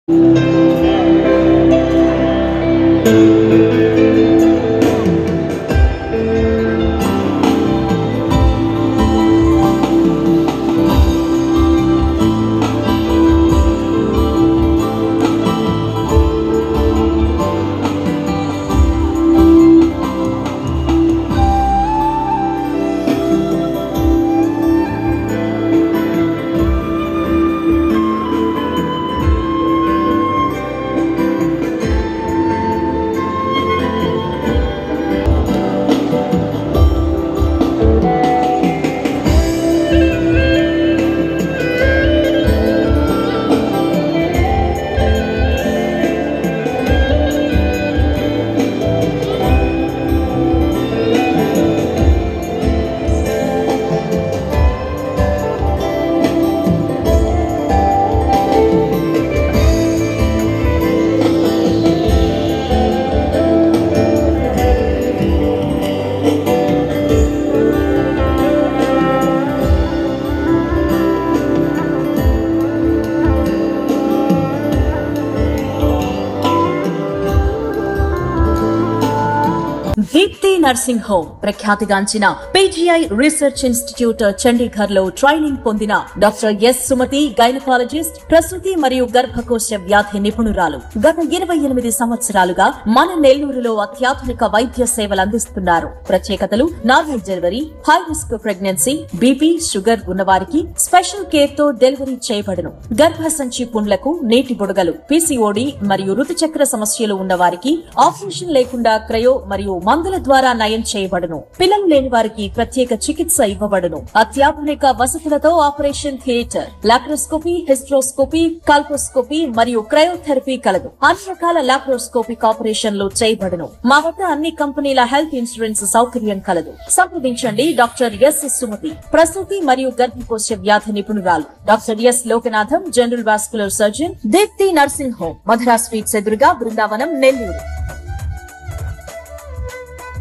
Deepti nursing home ప్రఖ్యాతిగాంచిన PGI research institute Chandigarh లో training పొందిన డాక్టర్ ఎస్ సుమతి గైనకాలజిస్ట్ ప్రసూతి మరియు గర్భకోశ వ్యాధి నిపుణురాలు గత ఇరవై ఎనిమిది సంవత్సరాలుగా మన నెల్లూరులో అత్యాధునిక వైద్య సేవలు అందిస్తున్నారు ప్రత్యేకతలు normal delivery high risk pregnancy BP sugar ఉన్నవారికి స్పెషల్ కేర్ తో డెలివరీ చేయబడును గర్భసంచి పుండ్లకు నీటి బుడగలు పీసీఓడి మరియు ఋతుచక్ర సమస్యలు ఉన్న వారికి ఆపరేషన్ లేకుండా క్రయో మరియు మందుల ద్వారా నయం చేయబడును పిల్లలు లేని వారికి ప్రత్యేక చికిత్స ఇవ్వబడును అత్యాధునిక వసతులతో operation theatre laparoscopy hysteroscopy colposcopy మరియు క్రయోథెరపీ కలదు అన్ని రకాల లాప్రోస్కోపిక్ ఆపరేషన్లు చేయబడును మా వద్ద అన్ని కంపెనీల హెల్త్ ఇన్సూరెన్స్ సౌకర్యం కలదు సంప్రదించండి డాక్టర్ ఎస్ సుమతి ప్రసూతి మరియు గర్భకోశ వ్యాధి నిపుణురాలు doctor S Lokanatham general vascular surgeon Deepti nursing home Madhura sweets ఎదురుగా బృందావనం నెల్లూరు